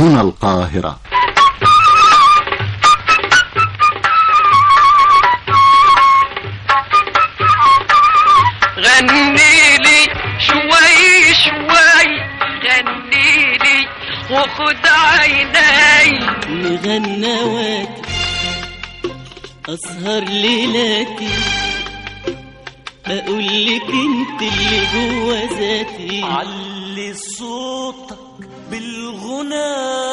هنا القاهرة غني لي شوي شوي غني لي وخد عيني مغنواتي أسهر ليلاتي أقول لك انت اللي جوا ذاتي علي صوتك بالغنى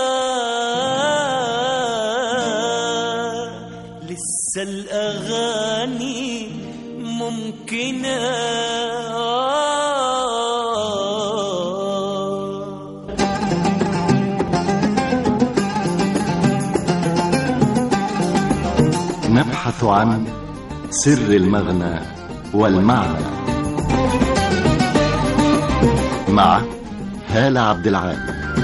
لسه الأغاني ممكنة نبحث عن سر المغنى والمعنى مع هالة عبد العال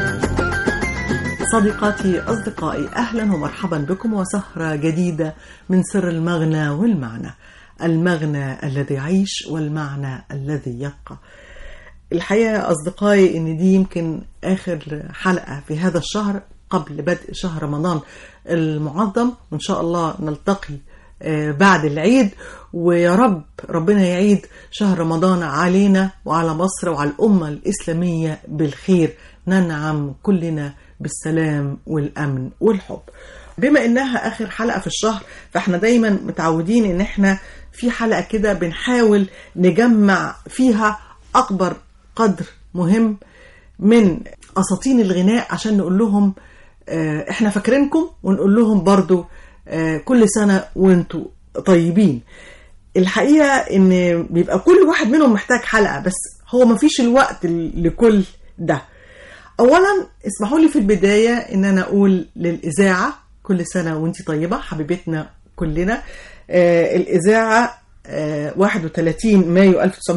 صديقاتي أصدقائي أهلا ومرحبا بكم وسهرة جديدة من سر المغنى والمعنى المغنى الذي يعيش والمعنى الذي يبقى الحقيقة أصدقائي إن دي يمكن آخر حلقة في هذا الشهر قبل بدء شهر رمضان المعظم وإن شاء الله نلتقي آه، بعد العيد ويا رب ربنا يعيد شهر رمضان علينا وعلى مصر وعلى الأمة الإسلامية بالخير ننعم كلنا بالسلام والأمن والحب بما إنها آخر حلقة في الشهر فإحنا دايما متعودين إن إحنا في حلقة كده بنحاول نجمع فيها أكبر قدر مهم من أساطين الغناء عشان نقول لهم آه، إحنا فاكرينكم ونقول لهم برضو آه، كل سنة وانتوا طيبين الحقيقة ان بيبقى كل واحد منهم محتاج حلقة بس هو مفيش الوقت ل- لكل ده اولا اسمحوا لي في البداية ان انا اقول للاذاعة كل سنة وانتي طيبة حبيبتنا كلنا آه الاذاعة آه 31 مايو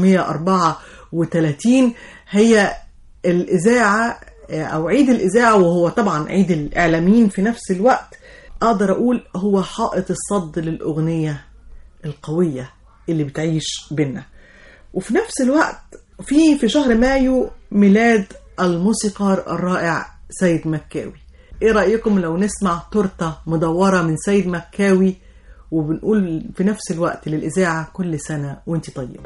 1934 هي الاذاعة آه، او عيد الاذاعة وهو طبعا عيد الاعلاميين في نفس الوقت اقدر اقول هو حائط الصد للاغنية القوية اللي بتعيش بينا وفي نفس الوقت في في شهر مايو ميلاد الموسيقار الرائع سيد مكاوي ايه رأيكم لو نسمع تورتة مدورة من سيد مكاوي وبنقول في نفس الوقت للإذاعة كل سنة وانت طيبة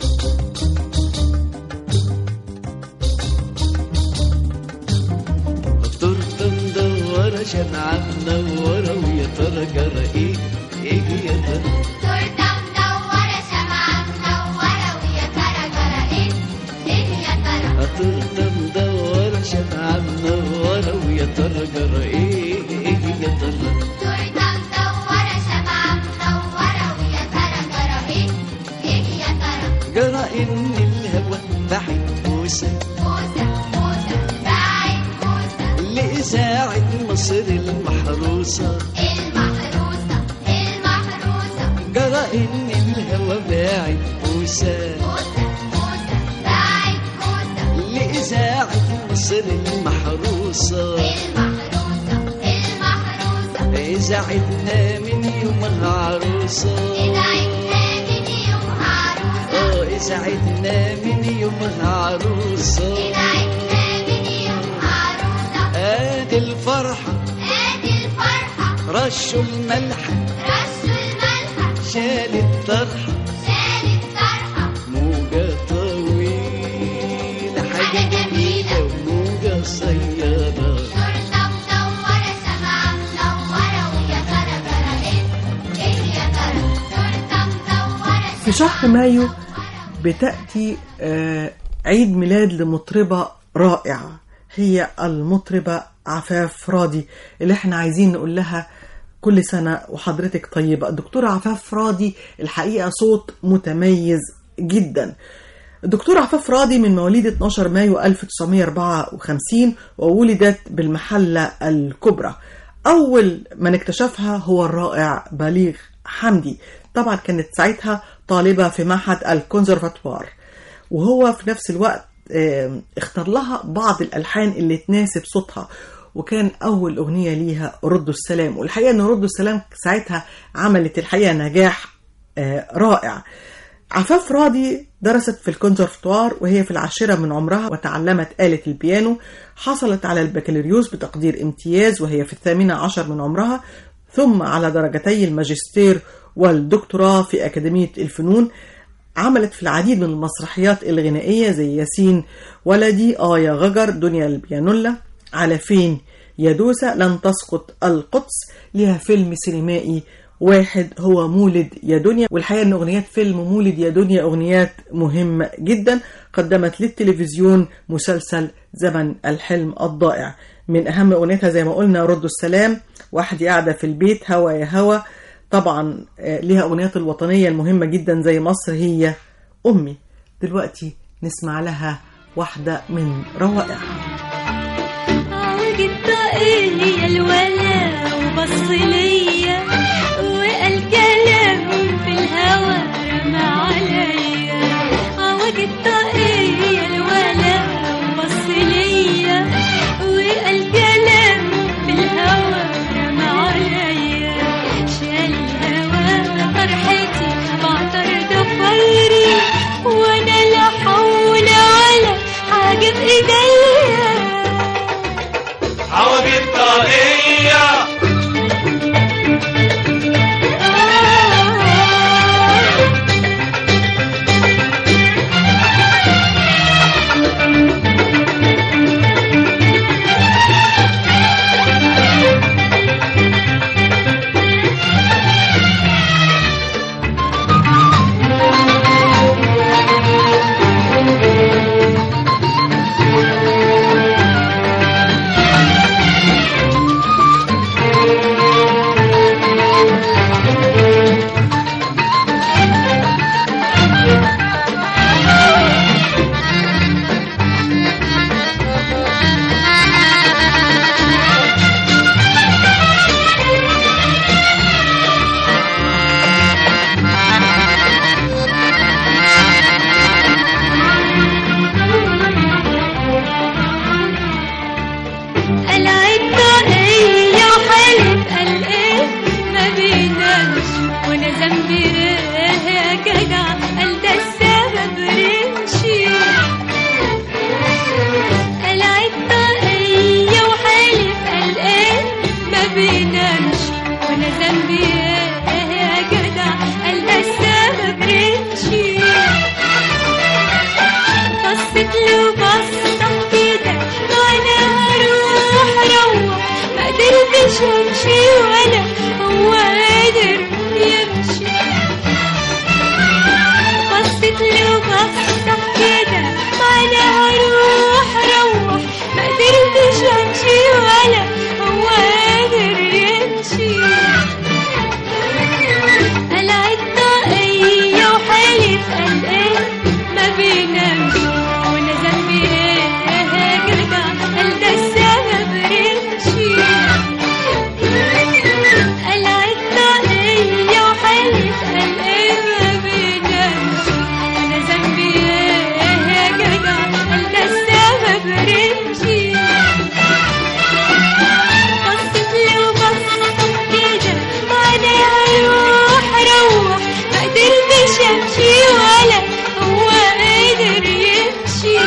تورته مدورة شمعة منورة ويا ترى جرى ايه ايه يا ترى تورته مدورة شمعة منورة ويا ترى جرى ايه ايه يا ترى تورته مدورة شمعة منورة ويا ترى جرى ايه ايه يا ترى تورته مدورة شمعة منورة ويا ترى جرى ايه ايه يا ترى جرى ان الهوى بعد موسى موسى موسى بعد موسى لإذاعة مصر المحروسة المحروسة المحروسة جرى ان الهوى باعد موسى موسى موسى بعد موسى لإذاعة مصر المحروسة المحروسة المحروسة إذاعتنا من يومها عروسة إذا عدنا من يوم عروسة اه إذاعتنا من يومها عروسة إذا عدنا من يوم عروسة آدي الفرحة ادي الفرحة رشوا الملح رشوا الملحة شال الطرحة شال الطرحة موجة طويلة حاجة جميلة وموجة قصيرة تورتة مدورة شمعة منورة ويا ترى جرى ايه ايه يا ترى تورتة مدورة في شهر مايو بتأتي آه، عيد ميلاد لمطربة رائعة هي المطربة عفاف راضي اللي احنا عايزين نقول لها كل سنة وحضرتك طيبة الدكتورة عفاف راضي الحقيقة صوت متميز جدا الدكتورة عفاف راضي من مواليد 12 مايو 1954 وولدت بالمحلة الكبرى أول من اكتشفها هو الرائع بليغ حمدي طبعا كانت ساعتها طالبة في معهد الكونسرفاتوار وهو في نفس الوقت آم، اختار لها بعض الألحان اللي تناسب صوتها وكان أول أغنية ليها ردوا السلام والحقيقة أن ردوا السلام ساعتها عملت الحقيقة نجاح آه، رائع عفاف راضي درست في الكونسرفتوار وهي في العاشرة من عمرها وتعلمت آلة البيانو حصلت على البكالوريوس بتقدير امتياز وهي في الثامنة عشر من عمرها ثم على درجتي الماجستير والدكتوراه في أكاديمية الفنون عملت في العديد من المسرحيات الغنائية زي ياسين ولدي آه يا غجر دنيا البيانولا على فين يا دوسة لن تسقط القدس لها فيلم سينمائي واحد هو مولد يا دنيا والحقيقة أن أغنيات فيلم مولد يا دنيا أغنيات مهمة جدا قدمت للتلفزيون مسلسل زمن الحلم الضائع من أهم أغنيتها زي ما قلنا رد السلام وحدي قاعدة في البيت هوا يا هوا طبعا آه، ليها أغنيات الوطنية المهمة جدا زي مصر هي أمي دلوقتي نسمع لها واحدة من روائعها عوج الطاقية الولا وبص ليا وقال كلام في الهوى رمى عليا عوج الطاقية الولا وبص ليا وقال كلام في الهوى رمى عليا شال الهوى فرحتي بعطر ضفيري وانا لا حول ولا حاجة بإيديا عوج الطاقية قلعت طاقية وحلف قال ايه ما بينامش وانا ذنبي ايه يا جدع قال ده السبب رمشي قلعت طاقية وحلف قال ايه ما بينامش وانا ذنبي ايه يا جدع قال ده السبب رمشي بصت له بصة كده وانا هروح روح ما قدرتش امشي ولا هو قادر يمشي بصت له بصة كده وانا هروح روح ما قدرتش امشي ولا هو قادر يمشي قلعت طاقية وحلف قال ايه ما بينامش وانا ذنبي ايه يا جدع قال ده السبب رمشي قلعت طاقية وحلف قال ايه ما بينامش وانا ذنبي ايه يا جدع قال ده السبب رمشي بصت له بصة كده وانا هروح روح ما قدرتش امشي ولا هو قادر يمشي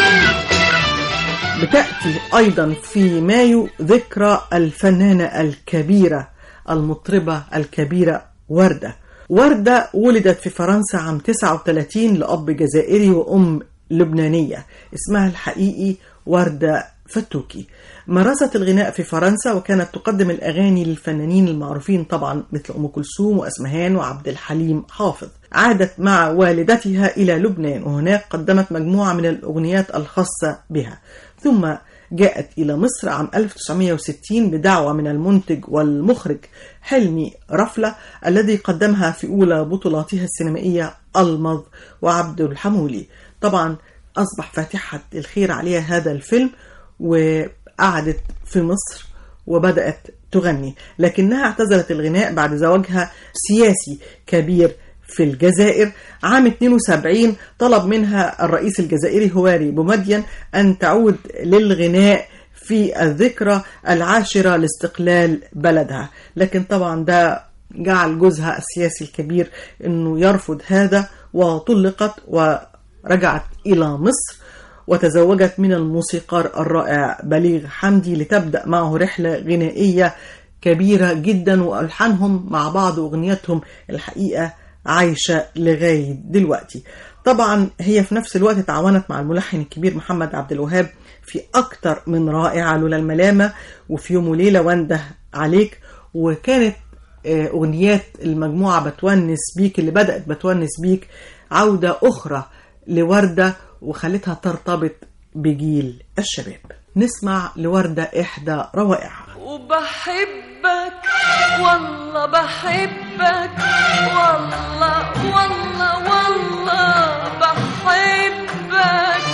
بتأتي أيضا في مايو ذكرى الفنانة الكبيرة المطربة الكبيرة وردة وردة ولدت في فرنسا عام 39 لأب جزائري وأم لبنانية اسمها الحقيقي وردة فتوكي مارست الغناء في فرنسا وكانت تقدم الأغاني للفنانين المعروفين طبعا مثل أم كلثوم وأسمهان وعبد الحليم حافظ عادت مع والدتها إلى لبنان وهناك قدمت مجموعة من الأغنيات الخاصة بها ثم جاءت إلى مصر عام 1960 بدعوة من المنتج والمخرج حلمي رفلة الذي قدمها في أولى بطولاتها السينمائية ألمظ وعبد الحمولي طبعا أصبح فاتحة الخير عليها هذا الفيلم وقعدت في مصر وبدأت تغني لكنها اعتزلت الغناء بعد زواجها سياسي كبير في الجزائر عام 72 طلب منها الرئيس الجزائري هواري بومدين أن تعود للغناء في الذكرى العاشرة لاستقلال بلدها لكن طبعا ده جعل جوزها السياسي الكبير أنه يرفض هذا وطلقت ورجعت إلى مصر وتزوجت من الموسيقار الرائع بليغ حمدي لتبدأ معه رحلة غنائية كبيرة جدا وألحانهم مع بعض أغنياتهم الحقيقة عايشة لغاية دلوقتي طبعا هي في نفس الوقت تعاونت مع الملحن الكبير محمد عبد الوهاب في أكتر من رائعة لولا الملامة وفي يوم وليلة وانده عليك وكانت آه، أغنيات المجموعة بتونس بيك اللي بدأت بتونس بيك عودة أخرى لوردة وخلتها ترتبط بجيل الشباب نسمع لوردة إحدى روائعها وبحبك والله بحبك والله والله والله بحبك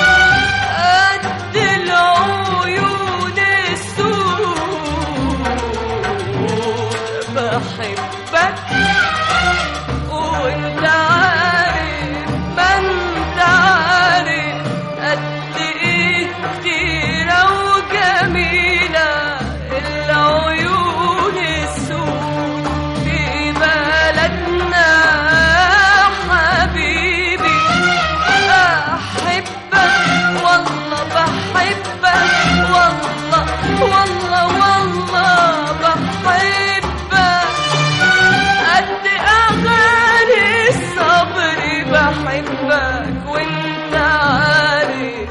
قد العيون السود بحبك وانت عارف ما انت عارف قد ايه كتيرة وجميلة العيون السود في بلدنا حبيبي احبك والله بحبك والله والله والله بحبك قد اغاني الصبر بحبك وانت عارف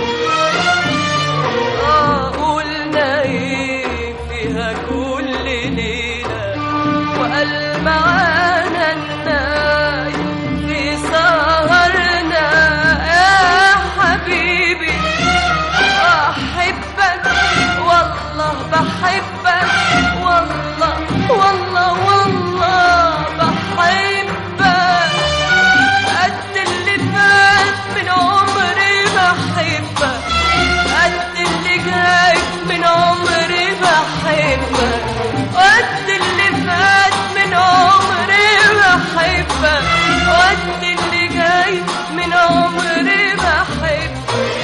آه، قلنا ايه فيها كل ليلة وقال معانا النايم في سهرنا يا حبيبي أحبك والله بحبك والله والله والله بحبك قد اللي فات من عمري بحبك قد اللي جاي من عمري بحبك قد اللي فات من عمري بحبك قد اللي جاي من عمري بحبك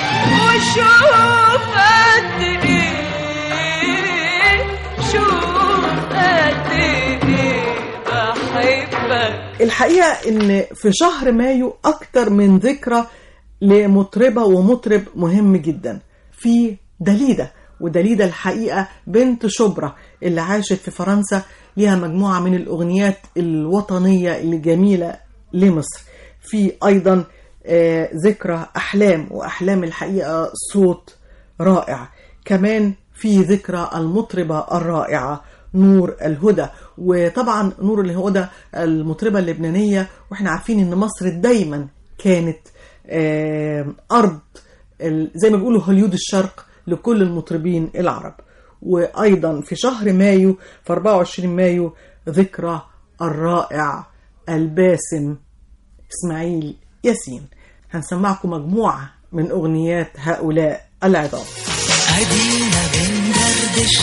وشوف قد ايه شوف قد ايه بحبك الحقيقة إن في شهر مايو أكتر من ذكرى لمطربة ومطرب مهم جدا في دليدة ودليدة الحقيقة بنت شبرا اللي عاشت في فرنسا ليها مجموعة من الأغنيات الوطنية الجميلة لمصر في أيضا آه، ذكرى أحلام وأحلام الحقيقة صوت رائع كمان في ذكرى المطربة الرائعة نور الهدى وطبعا نور الهدى المطربة اللبنانية واحنا عارفين ان مصر دايما كانت آه، أرض ال- زي ما بيقولوا هوليود الشرق لكل المطربين العرب وأيضا في شهر مايو في 24 مايو ذكرى الرائع الباسم إسماعيل ياسين هنسمعكم مجموعة من أغنيات هؤلاء العظام ادينا بندردش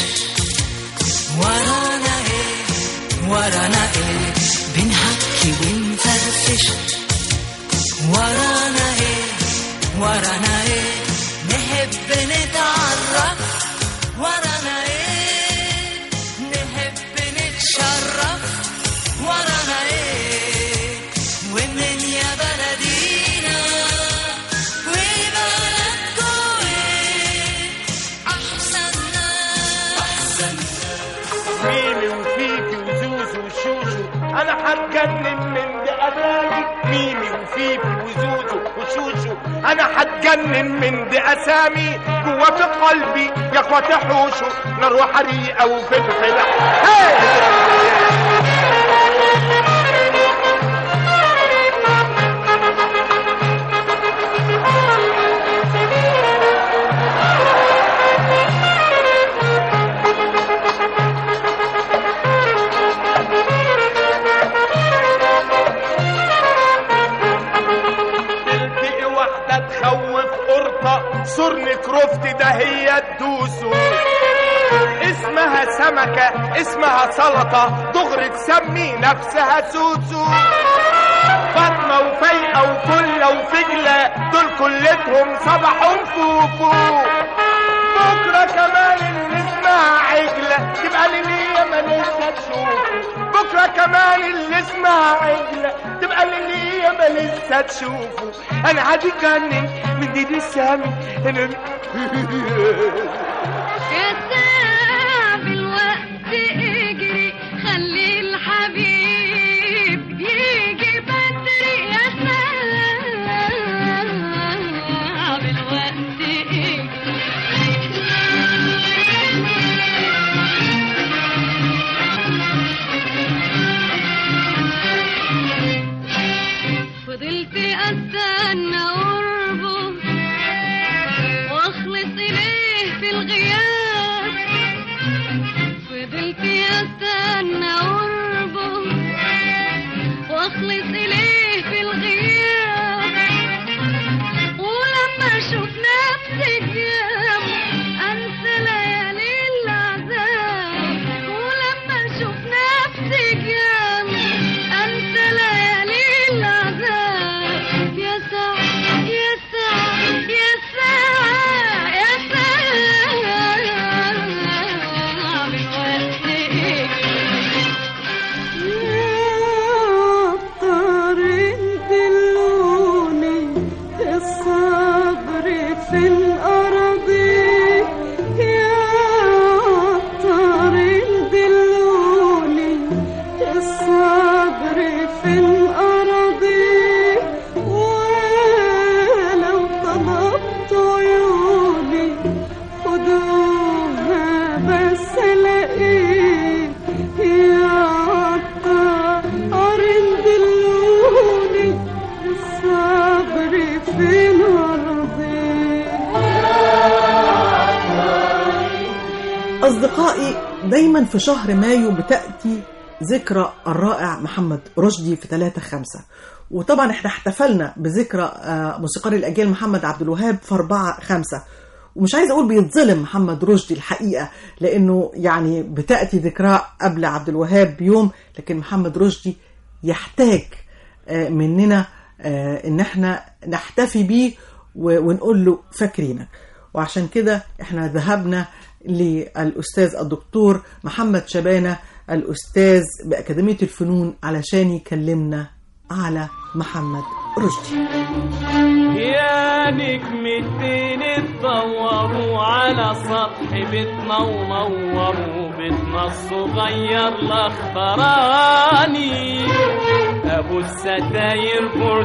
ورانا ايه ورانا ايه بنحكي ونفرفش ورانا ايه ورانا ايه نحب نتعرف ورانا ايه نحب نتشرف ورانا ايه ومن يا بلدينا وبلدكوا ايه احسن احسن ميمي وفيفي وزوزو وشوشو انا هتجنن من دي اسامي ميمي وفيفي وزوزو وشوشو انا هتجنن من دي اسامي جوا في قلبي يا اخواتي حوشو نار وحريقه وفلفل هي تلتقي واحدة تخوف قرطة سرن كروفت ده هي تدوسه اسمها سمكة اسمها سلطة دغري تسمي نفسها سوسو فاطمة وفايقة وفلة وفجلة دول كلتهم صباحهم فوفو بكرة كمان اللي اسمها عجلة تبقى لي ليه ما نفسك تشوفه بكرة كمان اللي اسمها عجلة تبقى اللي ما لسه تشوفه انا هتجنن من دي لسامي يا تعب الوقت اجري خلي الحبيب يجي بدري يا تعب الوقت اجري فضلت استنى قربه واخلص اليه في الغياب فضلت استنى قربه واخلص اليه في الغياب ولما اشوف نفسي جنبه انسى ليالي العذاب ولما اشوف نفسي جنبه انسى ليالي العذاب يا ساعة يا ساعة يا ساعة يا ساعة بالوقت بس الاقيه يا عطار دلوني الصبر فين ارضي أصدقائي دايما في شهر مايو بتأتي ذكرى الرائع محمد رشدي في 3 5 وطبعا احنا احتفلنا بذكرى آه، موسيقار الأجيال محمد عبد الوهاب في 4 5 ومش عايز اقول بيتظلم محمد رشدي الحقيقه لانه يعني بتاتي ذكراه قبل عبد الوهاب بيوم لكن محمد رشدي يحتاج آه، مننا آه، ان احنا نحتفي بيه و- ونقول له فاكرينك وعشان كده احنا ذهبنا للاستاذ الدكتور محمد شبانه الاستاذ باكاديميه الفنون علشان يكلمنا على محمد رشدي يا نجمتين اتدوروا على سطح بيتنا ونوروا بيتنا الصغير الاخضراني ابو الستاير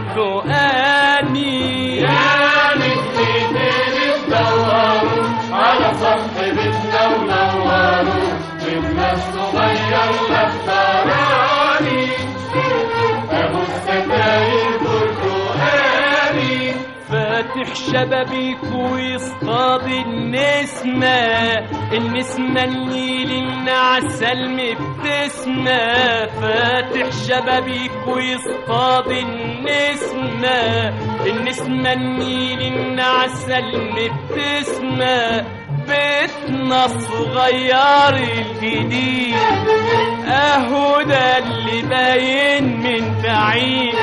برتقاني يا نجمتين اتدوروا على سطح بيتنا ونوروا بيتنا الصغير الاخضراني ابو الستاير برتقاني فاتح شبابيك ويصطاد النسمة النسمة النيل النعسة مبتسمة فاتح شبابيك ويصطاد النسمة النسمة النيل النعسة مبتسمة بيتنا الصغير الجديد اهو ده اللي باين من بعيد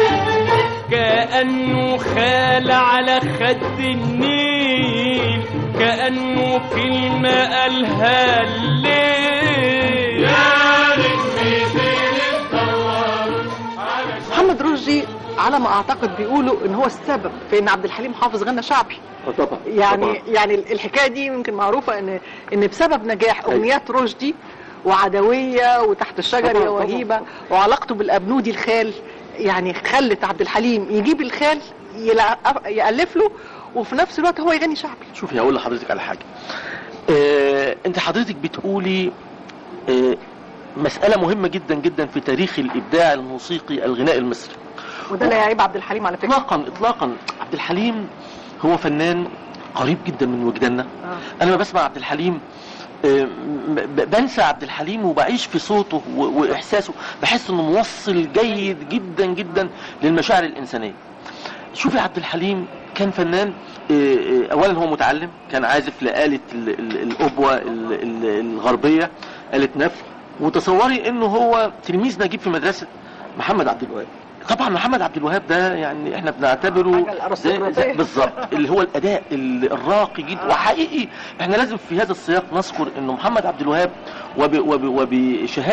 كأنه خال على خد النيل كأنه كلمة قالها الليل يا نجمتين اتدوروا على محمد رشدي على ما اعتقد بيقولوا ان هو السبب في ان عبد الحليم حافظ غنى شعبي طبعا يعني يعني الحكايه دي يمكن معروفه ان ان بسبب نجاح اغنيات رشدي وعدويه وتحت الشجر طبعاً، يا طبعاً. وهيبه وعلاقته بالابنودي الخال يعني خلت عبد الحليم يجيب الخال يلع- يالف له وفي نفس الوقت هو يغني شعبي شوفي هقول لحضرتك على حاجه آه، انت حضرتك بتقولي آه، مسألة مهمة جدا جدا في تاريخ الإبداع الموسيقي الغناء المصري وده لا يعيب عبد الحليم على فكره إطلاقا إطلاقا عبد الحليم هو فنان قريب جدا من وجداننا آه. أنا ما بسمع عبد الحليم آه، ب- بنسى عبد الحليم وبعيش في صوته و- وإحساسه بحس إنه موصل جيد جدا جدا للمشاعر الإنسانية شوفي عبد الحليم كان فنان آه، آه، اولا هو متعلم كان عازف لآلة ال- ال- الأبوة ال- ال- الغربية آلة نفخ وتصوري انه هو تلميذ نجيب في مدرسة محمد عبد الوهاب طبعا محمد عبد الوهاب ده يعني احنا بنعتبره حاجة زي- الأرستقراطية. زي- بالظبط اللي هو الاداء ال- الراقي جدا وحقيقي احنا لازم في هذا السياق نذكر انه محمد عبد الوهاب وب وب وبشهاده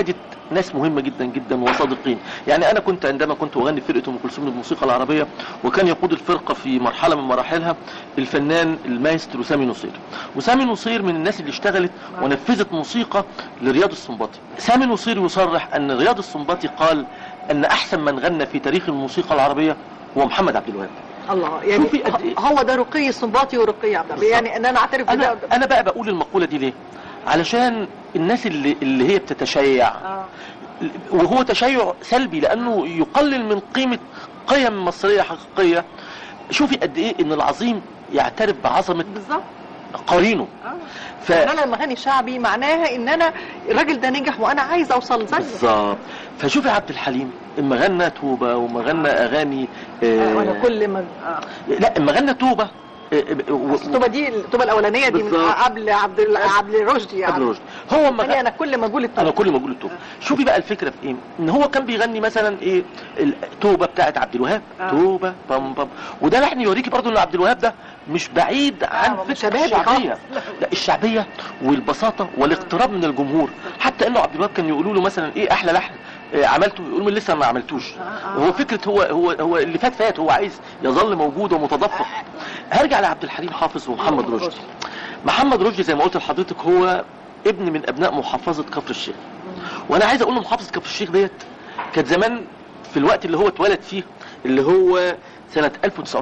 ناس مهمة جدا جدا وصادقين يعني أنا كنت عندما كنت أغني فرقة أم كلثوم للموسيقى العربية وكان يقود الفرقة في مرحلة من مراحلها الفنان المايسترو سامي نصير وسامي نصير من الناس اللي اشتغلت ونفذت موسيقى لرياض السنباطي سامي نصير يصرح أن رياض السنباطي قال أن أحسن من غنى في تاريخ الموسيقى العربية هو محمد عبد الوهاب الله يعني شوفي قد إيه. هو ده رقي السنباطي ورقي عبد الوهاب. يعني ان انا اعترف انا بده انا بقى بقول المقوله دي ليه علشان الناس اللي اللي هي بتتشيع آه. وهو تشيع سلبي لانه يقلل من قيمه قيم مصريه حقيقيه شوفي قد ايه ان العظيم يعترف بعظمه بالظبط قرينه ف... ان انا لما اغني شعبي معناها ان انا الراجل ده نجح وانا عايز اوصل زيه بالظبط فشوفي عبد الحليم اما غنى توبه وما غنى اغاني آه وانا كل ما آه. لا اما غنى توبه آه، و- الطوبه دي الطوبه الاولانيه دي من بالظبط. قبل عبد ال- عبد رشدي يعني قبل رشدي هو ما يعني انا كل ما اقول الطوبه انا كل ما اقول التوبه شوفي بقى الفكره في ايه ان هو كان بيغني مثلا ايه التوبه بتاعت عبد الوهاب آه. توبه بام بام وده لحن يوريكي برضو ان عبد الوهاب ده مش بعيد عن آه، فكره شبابي الشعبيه خالص. لا الشعبيه والبساطه والاقتراب من الجمهور حتى انه عبد الوهاب كان يقولوا له مثلا ايه احلى لحن آه، عملته يقول من لسه ما عملتوش هو فكره هو هو هو اللي فات فات هو عايز يظل موجود ومتدفق هرجع لعبد الحليم حافظ ومحمد رشدي محمد رشدي زي ما قلت لحضرتك هو ابن من ابناء محافظه كفر الشيخ وانا عايز اقول محافظه كفر الشيخ ديت كانت زمان في الوقت اللي هو اتولد فيه اللي هو سنة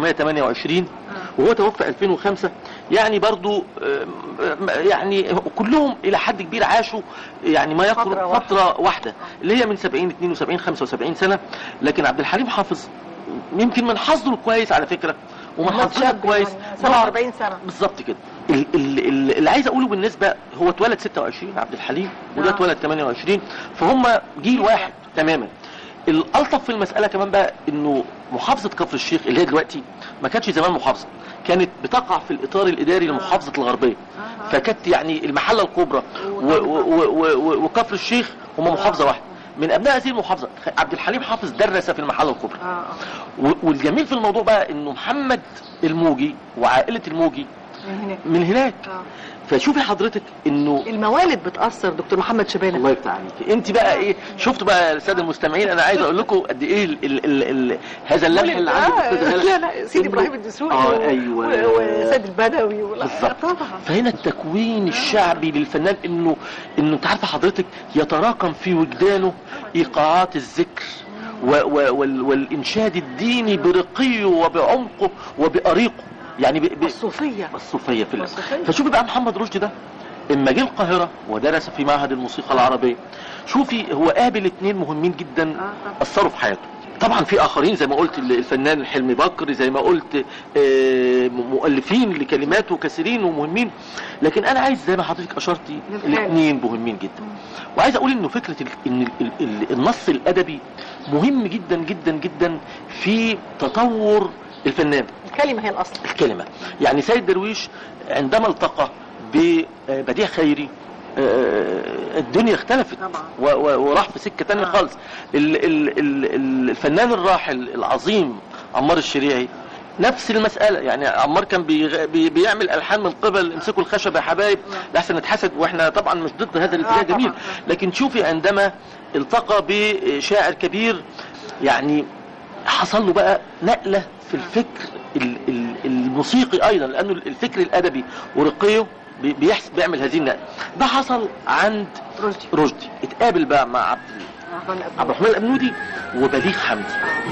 1928 وهو توفى 2005 يعني برضو آم، آم، يعني كلهم إلى حد كبير عاشوا يعني ما فترة يقرب واحدة. فترة واحدة اللي هي من 70 72 75 سنة لكن عبد الحليم حافظ يمكن من حظه الكويس على فكرة ومن هو حظنا شاب الكويس يعني 47 سنه بالظبط كده ال- ال- ال- اللي عايز اقوله بالنسبه هو اتولد 26 عبد الحليم وده آه. اتولد 28 فهم جيل واحد تماما الالطف في المساله كمان بقى انه محافظه كفر الشيخ اللي هي دلوقتي ما كانتش زمان محافظه كانت بتقع في الاطار الاداري لمحافظه الغربيه فكانت يعني المحله الكبرى و- و- و- و- وكفر الشيخ هم محافظه واحده من ابناء هذه المحافظه عبد الحليم حافظ درس في المحله الكبرى اه و- والجميل في الموضوع بقى انه محمد الموجي وعائله الموجي من هناك من هناك آه. فشوفي حضرتك انه الموالد بتاثر دكتور محمد شبانه الله يفتح عليك انت بقى ايه شفتوا بقى الساده المستمعين انا عايز اقول لكم قد ايه ال ال ال ال هذا اللمح اللي عندي آه، في أستاذة لا هالة. لا سيدي إنه- ابراهيم الدسوقي اه و- ايوه و- وسيد البدوي ولا- بالظبط طبعا فهنا التكوين الشعبي للفنان انه انه انت عارفه حضرتك يتراكم في وجدانه ايقاعات الذكر و و وال والانشاد الديني برقيه وبعمقه وبأريقه يعني ب ب الصوفيه الصوفيه في الأساس الصوفية. فشوفي بقى محمد رشدي ده اما جه القاهره ودرس في معهد الموسيقى العربيه شوفي هو قابل اتنين مهمين جدا طبعا. اثروا في حياته طبعا في اخرين زي ما قلت الفنان حلمي بكر زي ما قلت آه، مؤلفين لكلماته كثيرين ومهمين لكن انا عايز زي ما حضرتك اشرتي للخير. الاثنين مهمين جدا وعايز اقول انه فكره ال- ان ال- ال- ال- النص الادبي مهم جدا جدا جدا في تطور الفنان الكلمه هي الاصل الكلمة يعني سيد درويش عندما التقى ببديع خيري آه، الدنيا اختلفت طبعا. و- و- وراح في سكة تانية آه. خالص ال- ال- ال- ال- الفنان الراحل العظيم عمار الشريعي نفس المسألة يعني عمار كان بيغ... بي... بيعمل ألحان من قبل امسكوا الخشب يا حبايب لحسن نتحسد واحنا طبعا مش ضد هذا الاتجاه آه، طبعاً. جميل لكن شوفي عندما التقى بشاعر كبير يعني حصل له بقى نقلة في الفكر ال- ال- الموسيقي أيضا لأنه الفكر الأدبي ورقيه بي- بيحس بيعمل هذه النقلة ده حصل عند رشدي رشدي اتقابل بقى مع عبد عبد الرحمن الأبنودي وبليغ حمدي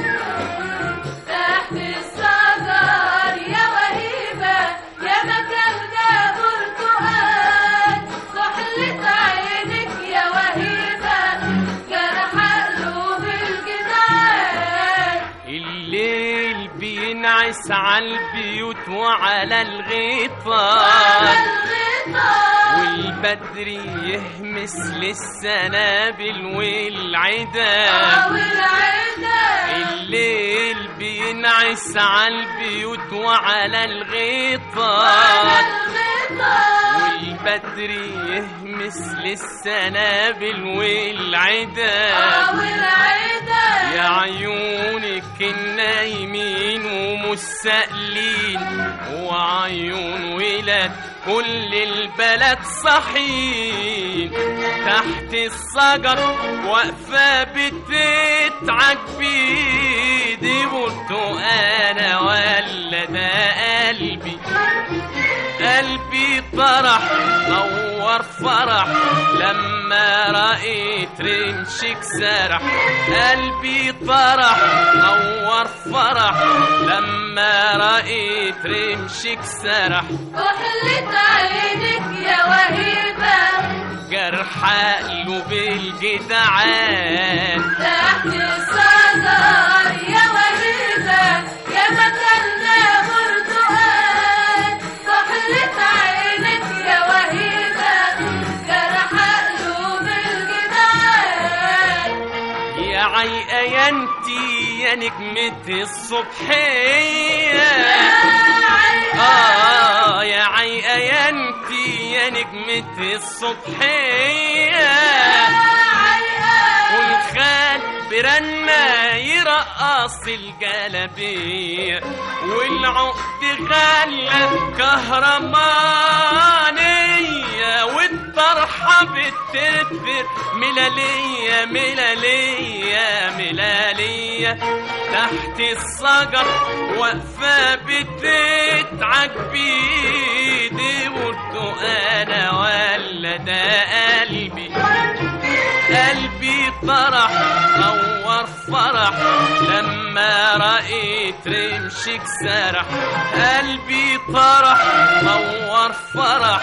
تحت الشجر يا وهيبة يا مكان ده برتقال كحلة عينك يا وهيبة جرح قلوب الجدعان الليل بينعس على البيوت وعلى على الغيطان الغطاء والبدر يهمس للسنابل والعدا والعدا الليل بينعس على البيوت وعلى على الغيطان الغطاء والبدر يهمس للسنابل والعدا والعدا يا عيونك النايمين ومستقلين وعيون ولاد كل البلد صحيح تحت الشجر واقفة بتتعج بيدي قلت انا ولا ده قلبي قلبي طرح نور فرح لما رأيت رمشك سرح قلبي طرح نور فرح لما رأيت رمشك سرح كحلة عينك يا وهيبة جرح قلوب الجدعان تحت الصدر يا وهيبة يا مكاننا برتقال كحلة عينك يا وهيبة جرح قلوب الجدعان يا عيقة يا انتي يا نجمة الصبحية آه يا عيقة يا انتي يا نجمة الصبحية والخال برنا يرقص الجلبية والعقد خلى كهرمانية والطرحة بتدبر ملالية ملالية ملالية تحت الشجر واقفة بتتعج بيدي قلت انا ولا ده قلبي قلبي طرح نور فرح لما رأيت رمشك سرح قلبي طرح نور فرح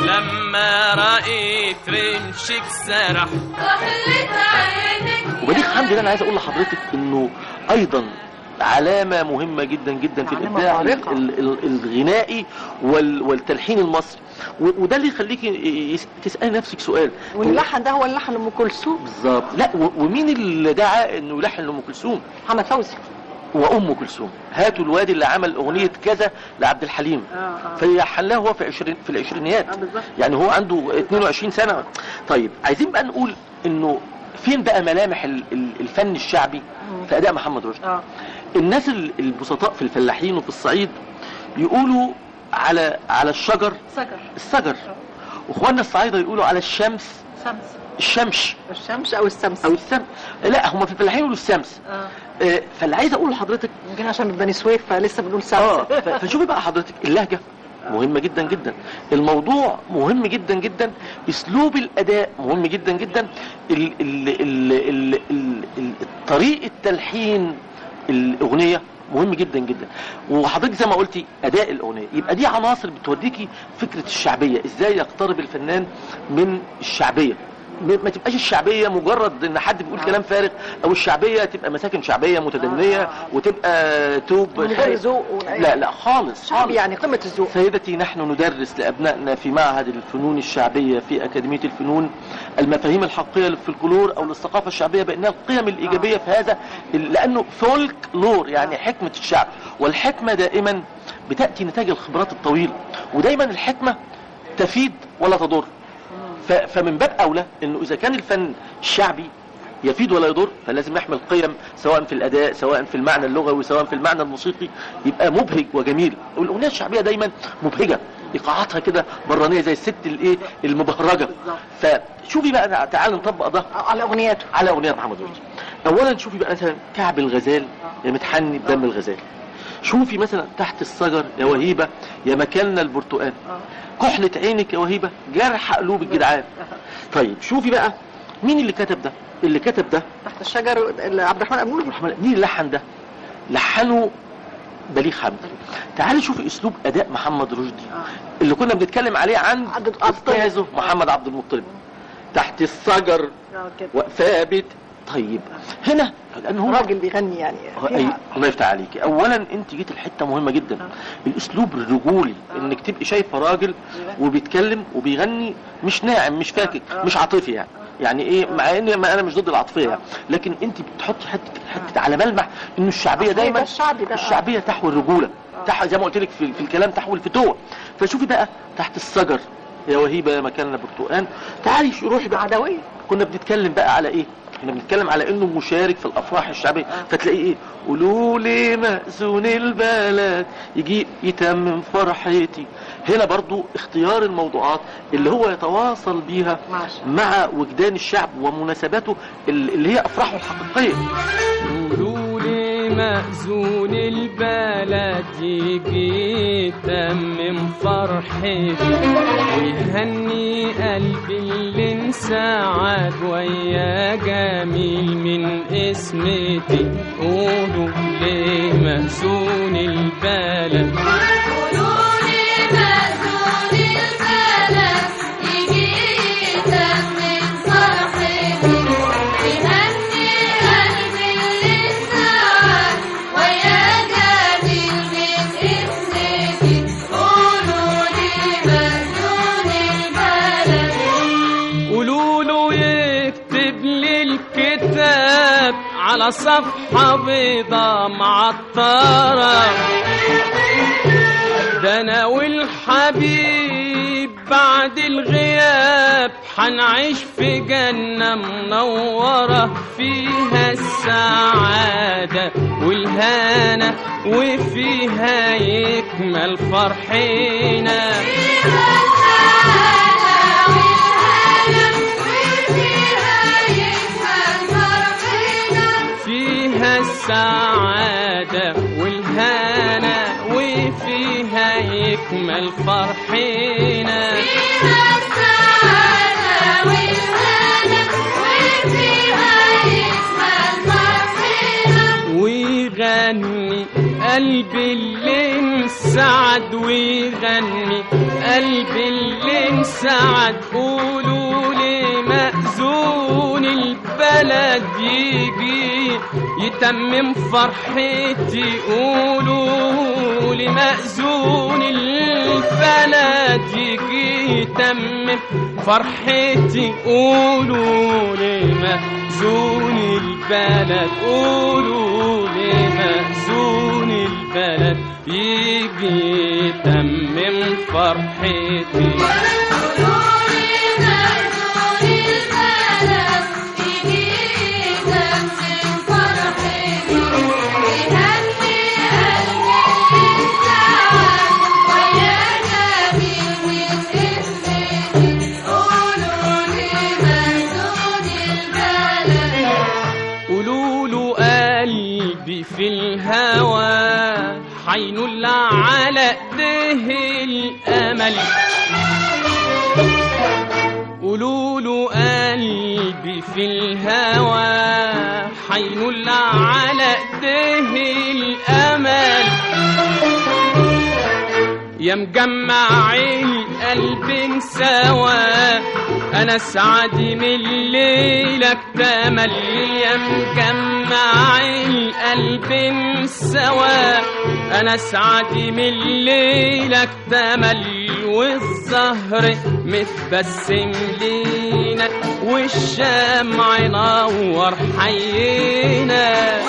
لما رأيت رمشك سرح كحلة عينك وبليغ حمدي ده انا عايز اقول لحضرتك انه ايضا علامة مهمة جدا جدا في علامة الإبداع خارقة. ال- ال- الغنائي وال- والتلحين المصري و- وده اللي يخليك تسألي نفسك سؤال واللحن ده هو اللحن ام كلثوم بالظبط لا و- ومين اللي دعا انه يلحن لأم كلثوم محمد فوزي وام كلثوم هاتوا الوادي اللي عمل اغنيه كذا لعبد الحليم فيلحن لها هو في عشرين في العشرينيات بالظبط. يعني هو عنده 22 سنه طيب عايزين بقى نقول انه فين بقى ملامح ال- ال- الفن الشعبي في اداء محمد رشدي اه الناس ال- البسطاء في الفلاحين وفي الصعيد يقولوا على على الشجر سجر السجر واخواننا الصعايده يقولوا على الشمس شمس الشمش الشمس او السمس او السمس لا هم في الفلاحين يقولوا السمس اه آه، فاللي عايز اقوله لحضرتك يمكن عشان بني سويف فلسه بنقول سمس اه ف- فشوفي بقى حضرتك اللهجه مهمة جدا جدا الموضوع مهم جدا جدا اسلوب الاداء مهم جدا جدا ال ال ال ال ال ال طريقة تلحين الاغنية مهم جدا جدا وحضرتك زي ما قلتي اداء الاغنية يبقى دي عناصر بتوديكي فكرة الشعبية ازاي يقترب الفنان من الشعبية م- ما تبقاش الشعبية مجرد ان حد بيقول كلام فارغ او الشعبية تبقى مساكن شعبية متدنية وتبقى توب من غير ذوق ولا- لا لا خالص شعبي خالص يعني قمة الذوق سيدتي نحن ندرس لأبنائنا في معهد الفنون الشعبية في أكاديمية الفنون المفاهيم الحقيقية للفلكلور أو للثقافة الشعبية بأنها القيم الإيجابية في هذا لأنه فولك لور يعني حكمة الشعب والحكمة دائما بتأتي نتاج الخبرات الطويلة ودايما الحكمة تفيد ولا تضر ف- فمن باب أولى أنه إذا كان الفن الشعبي يفيد ولا يضر فلازم يحمل قيم سواء في الاداء سواء في المعنى اللغوي سواء في المعنى الموسيقي يبقى مبهج وجميل والاغنيه الشعبيه دايما مبهجه ايقاعاتها كده برانيه زي الست الايه المبهرجه فشوفي بقى تعالى نطبق ده على اغنياته على اغنيه محمد رشدي اولا شوفي بقى مثلا كعب الغزال يا متحني بدم الغزال شوفي مثلا تحت الشجر يا وهيبه يا مكاننا البرتقال كحلة عينك يا وهيبه جرح قلوب الجدعان طيب شوفي بقى مين اللي كتب ده اللي كتب ده تحت الشجر اللي عبد الرحمن ابنول الرحمن مين اللي لحن ده لحنه بليغ حمدي تعالي شوفي اسلوب اداء محمد رشدي اللي كنا بنتكلم عليه عن استاذه محمد عبد المطلب تحت الشجر وثابت طيب هنا لان هو راجل بيغني يعني أي فيها الله يفتح عليك اولا انت جيت الحته مهمه جدا الاسلوب الرجولي انك تبقي شايفه راجل وبيتكلم وبيغني مش ناعم مش فاكك مش عاطفي يعني يعني ايه مع ان ما انا مش ضد العاطفيه يعني لكن انت بتحطي حته حته على ملمح انه الشعبيه أصل دايما ده الشعبي بقى. الشعبيه تحوي الرجوله تحوي زي ما قلت لك في, في الكلام تحوي الفتوه فشوفي بقى تحت الشجر يا وهيبه يا مكاننا برتقان تعالي روحي بقى عدويه كنا بنتكلم بقى على ايه احنا بنتكلم على انه مشارك في الافراح الشعبيه فتلاقيه ايه قولوا لي مأذون البلد يجي يتمم فرحتي هنا برضو اختيار الموضوعات اللي هو يتواصل بيها مع وجدان الشعب ومناسباته اللي اللي هي افراحه الحقيقيه قولوا لي مأذون البلد يجي يتمم فرحتي ويهني قلبي اللي انسعد ويا جميل من اسمتي قولوا لي مأذون البلد قولوا له يكتب لي الكتاب على صفحة بيضة معطرة ده انا والحبيب بعد الغياب حنعيش في جنة منورة فيها السعادة والهنا وفيها يكمل فرحنا فيها السعادة والهنا وفيها يكمل فرحنا ويغني قلبي اللي انسعد ويغني قلبي اللي انسعد قولوا لي مأذون البلد يجي يتمم فرحتي قولوا لي مأذون البلد يجي يتمم فرحتي قولوا لي مأذون البلد قولوا لي مأذون البلد يجي يتمم فرحتي قولوا له قلبي في الهوى حينول على ايديه الامل قولوا له قلبي في الهوى حينول على ايديه الامل يا مجمع القلب سوا انا سعدي من ليلك تمل يا مجمع القلب سوا انا سعدي من ليلك تمل والزهر متبسم لينا والشمع نور حينا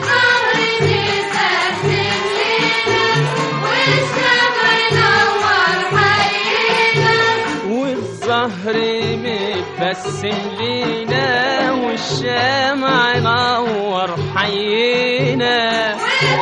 والزهر متبسم لينا والشمع نور حينا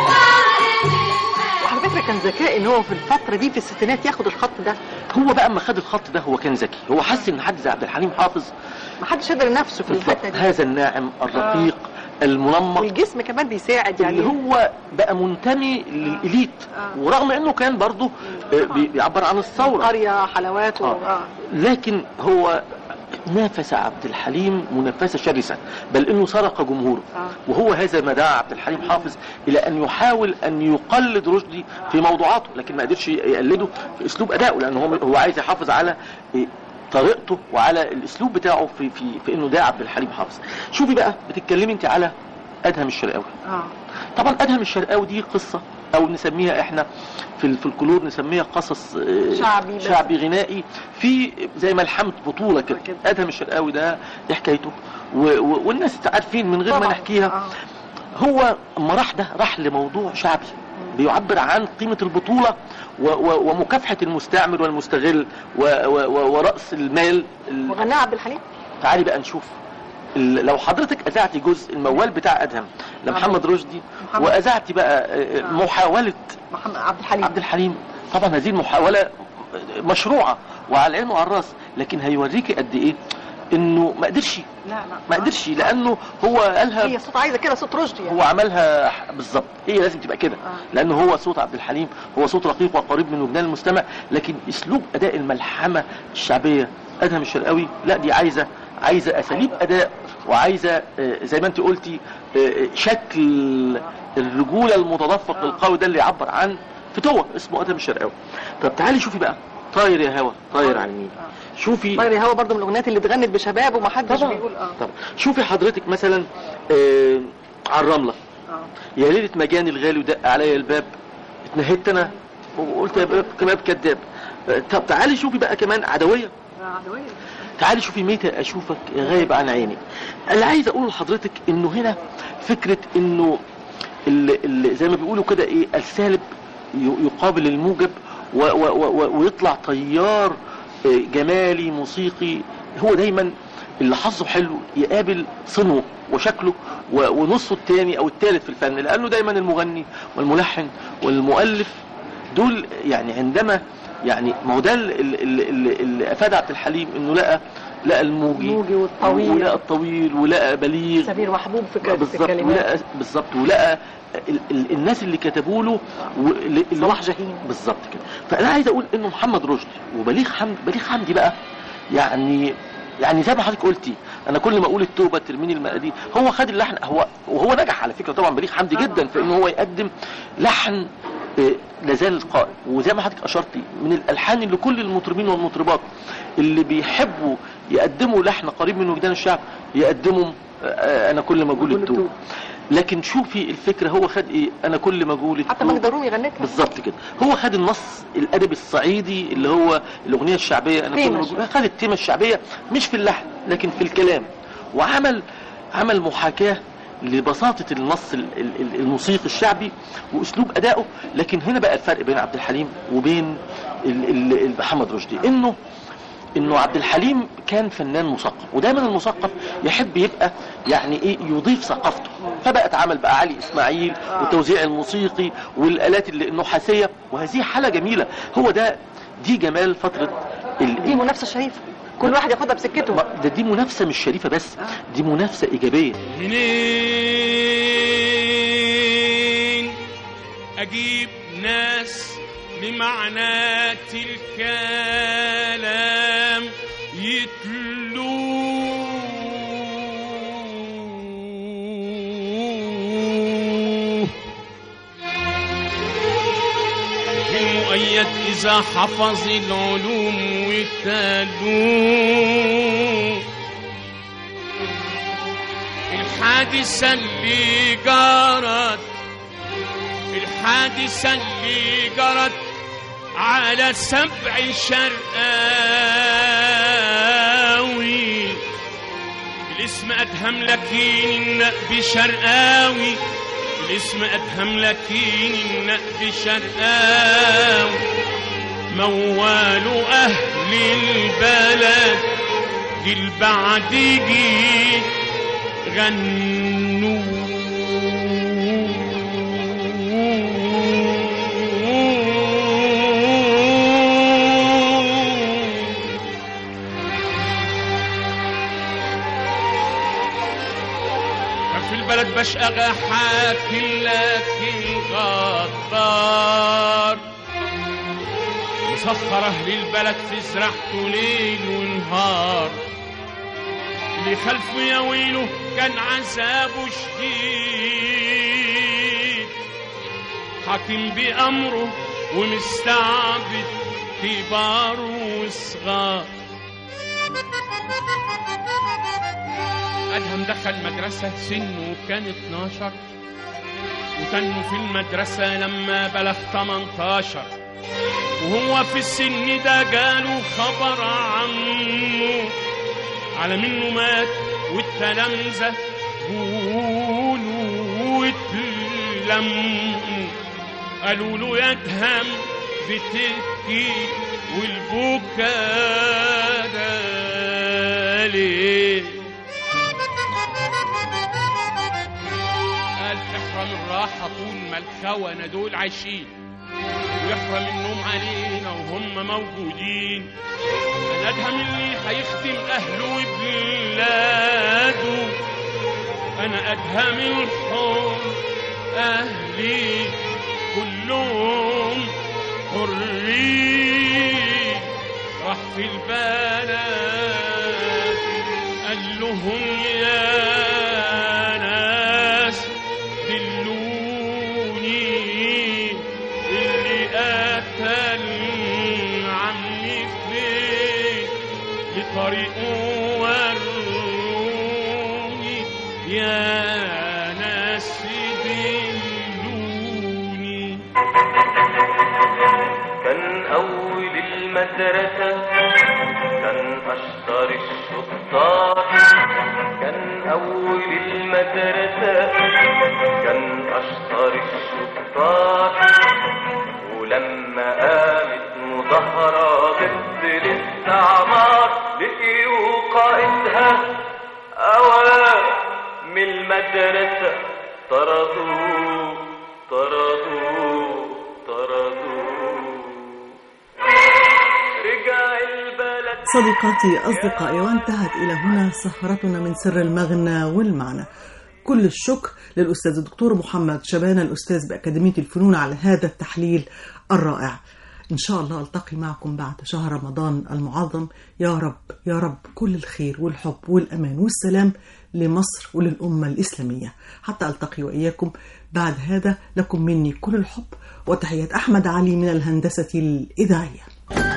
وعلى فكره كان ذكاء ان هو في الفتره دي في الستينات ياخد الخط ده هو بقى اما خد الخط ده هو كان ذكي هو حس ان حد زي عبد الحليم حافظ ما حدش قدر نفسه في الحته دي هذا الناعم الرقيق المنمق والجسم كمان بيساعد يعني اللي هو بقى منتمي للإليت ورغم انه كان برضه آه، بي- بيعبر عن الثورة قريه حلوات و... آه. لكن هو نافس عبد الحليم منافسة شرسة بل انه سرق جمهوره وهو هذا ما دعا عبد الحليم حافظ الى ان يحاول ان يقلد رشدي في موضوعاته لكن ما قدرش يقلده في اسلوب ادائه لانه هو هو عايز يحافظ على إيه، طريقته وعلى الاسلوب بتاعه في في في انه ده عبد الحليم حافظ شوفي بقى بتتكلمي انت على ادهم الشرقاوي اه طبعا ادهم الشرقاوي دي قصه او نسميها احنا في الفلكلور نسميها قصص آه، شعبي بس. شعبي غنائي في زي ملحمه بطوله كده ادهم الشرقاوي ده دي حكايته و- و- والناس عارفين من غير ما طبعاً. نحكيها هو اما راح ده راح لموضوع شعبي بيعبر عن قيمة البطولة و و ومكافحة المستعمر والمستغل و و و ورأس المال ال- وغناها عبد الحليم تعالي بقى نشوف ال- لو حضرتك اذعتي جزء الموال بتاع ادهم لمحمد رشدي محمد. واذعتي بقى آه، آه، محاوله محمد عبد الحليم عبد الحليم طبعا هذه المحاوله مشروعه وعلى العين وعلى الراس لكن هيوريكي قد ايه انه ما قدرش لا لا ما قدرش لانه هو قالها هي صوت عايزه كده صوت رشدي يعني هو عملها ح- بالظبط هي لازم تبقى كده آه. لانه هو صوت عبد الحليم هو صوت رقيق وقريب من وجدان المستمع لكن اسلوب اداء الملحمه الشعبيه ادهم الشرقاوي لا دي عايزه عايزه اساليب اداء وعايزه آه، زي ما انت قلتي آه، شكل الرجوله المتدفق القوي ده اللي يعبر عن فتوه اسمه ادهم الشرقاوي طب تعالي شوفي بقى طاير يا هوا طاير على النيل شوفي طير هوا برضه من الاغنيات اللي اتغنت بشباب ومحدش طبعا. بيقول اه طب شوفي حضرتك مثلا آه على الرمله اه يا ليلة مجاني الغالي ودق عليا الباب اتنهدت انا وقلت يا باب كباب كذاب آه، طب تعالي شوفي بقى كمان عدوية عدوية تعالي شوفي متى اشوفك غايب عن عيني اللي عايز اقوله لحضرتك انه هنا فكرة انه اللي اللي زي ما بيقولوا كده ايه السالب ي- يقابل الموجب و و و و ويطلع تيار آه، جمالي موسيقي هو دايما اللي حظه حلو يقابل صنوه وشكله و- ونصه الثاني او الثالث في الفن لانه دايما المغني والملحن والمؤلف دول يعني عندما يعني ما هو ده اللي, اللي, اللي افاد عبد الحليم انه لقى لقى الموجي الموجي والطويل. ولقى الطويل ولقى بليغ سمير محبوب في ك- في بالظبط الكلمات ولقى بالظبط ولقى ال ال الناس اللي كتبوا له و- اللي اللي صلاح جاهين بالظبط كده فانا عايز اقول انه محمد رشدي وبليغ حمدي بليغ حمدي بقى يعني يعني زي ما حضرتك قلتي انا كل ما اقول التوبه ترميني المقادير هو خد اللحن هو وهو نجح على فكره طبعا بليغ حمدي جدا في انه هو يقدم لحن آه، لازال القائم وزي ما حضرتك اشرتي من الالحان اللي كل المطربين والمطربات اللي بيحبوا يقدموا لحن قريب من وجدان الشعب يقدموا آه، انا كل ما اقول التوبه لكن شوفي الفكره هو خد ايه انا كل ما اقول حتى التوبة- ماجدة الرومي غنتها بالظبط كده هو خد النص الادبي الصعيدي اللي هو الاغنيه الشعبيه انا كل تيمة ما بقول- خد التيمه الشعبيه مش في اللحن لكن في الكلام وعمل عمل محاكاه لبساطة النص ال- ال- ال- الموسيقي الشعبي واسلوب ادائه لكن هنا بقى الفرق بين عبد الحليم وبين ال- ال- ال- محمد رشدي انه انه عبد الحليم كان فنان مثقف ودايما المثقف يحب يبقى يعني ايه يضيف ثقافته فبقت عمل بقى علي اسماعيل والتوزيع الموسيقي والالات ال- النحاسيه وهذه حاله جميله هو ده دي جمال فتره ال- دي منافسه شريفه كل واحد ياخدها بسكته ما- ده دي منافسه مش شريفه بس دي منافسه ايجابيه منين اجيب ناس لمعنات الكلام يتلوه المؤيد إذا حفظ العلوم وتلوه الحادثة اللي جرت الحادثة اللي جرت على سبع شرقاوي الاسم أدهم لكين النقب شرقاوي الاسم أدهم لكين النقب شرقاوي موال أهل البلد جيل بعد جيل غنوا في البلد بشقى حاكي لكن غدار مسخر اهل البلد في زرعته ليل ونهار اللي خلفه يا ويله كان عذابه شديد حاكم بأمره ومستعبد كبار وصغار أدهم دخل مدرسة سنه كان 12 وكانوا في المدرسة لما بلغ 18 وهو في السن ده جاله خبر عنه على منه مات والتلامذة قولوا واتلموا قالوا له يا ادهم بتبكي والبكا ده ليه احرم الراحة طول ما الخونة دول عايشين ويحرم النوم علينا وهم موجودين انا ادهم اللي هيخدم اهله وبلاده انا ادهم الحب اهلي كلهم حرين راح في البلد قال لهم يا ناس دلوني اللي قتل عمي فين لطريقه وروني يا ناس دلوني كان أول المدرسة كان أشطر الشطار كان أول المدرسة كان أشطر الشطار ولما قامت مظاهرة ضد الاستعمار لقيوا قائدها أوام من المدرسة طردوه طردوه طردوه رجع البلد صديقاتي أصدقائي وانتهت إلى هنا سهرتنا من سر المغنى والمعنى كل الشكر للأستاذ الدكتور محمد شبانة الأستاذ بأكاديمية الفنون على هذا التحليل الرائع إن شاء الله ألتقي معكم بعد شهر رمضان المعظم يا رب يا رب كل الخير والحب والأمان والسلام لمصر وللأمة الإسلامية حتى ألتقي وإياكم بعد هذا لكم مني كل الحب وتحيات أحمد علي من الهندسة الإذاعية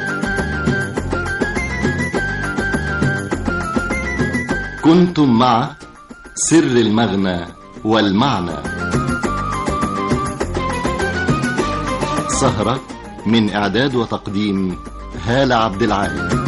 كنتم مع سر المغنى والمعنى سهرة من إعداد وتقديم هالة عبد العال